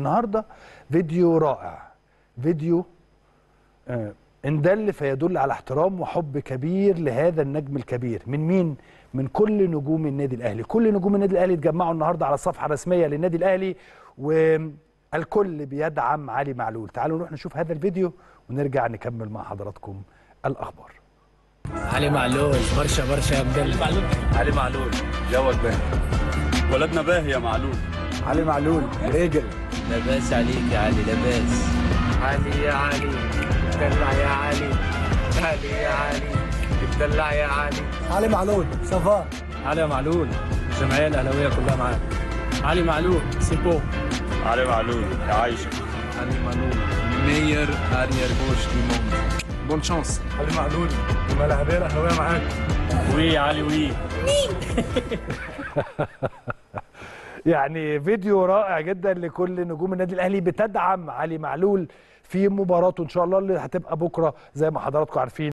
النهارده فيديو رائع فيديو آه، ان دل فيدل على احترام وحب كبير لهذا النجم الكبير من مين من كل نجوم النادي الاهلي كل نجوم النادي الاهلي اتجمعوا النهارده على الصفحه الرسميه للنادي الاهلي والكل بيدعم علي معلول تعالوا نروح نشوف هذا الفيديو ونرجع نكمل مع حضراتكم الاخبار علي معلول برشا برشا يا مدلل علي معلول جوك باهي ولدنا باهي يا معلول علي معلول رجل لاباس عليك يا علي لاباس علي يا علي اتدلع يا علي علي يا علي اتدلع يا علي علي معلول صفا علي معلول الجمعيه الاهلاويه كلها معاك علي معلول سيبو علي معلول يا عايشة علي معلول مير اريير بوش دي موند بون شانس علي معلول الملاعبيه الاهلاويه معاك وي علي وي يعني فيديو رائع جدا لكل نجوم النادي الاهلي بتدعم علي معلول في مباراته ان شاء الله اللي هتبقى بكره زي ما حضراتكم عارفين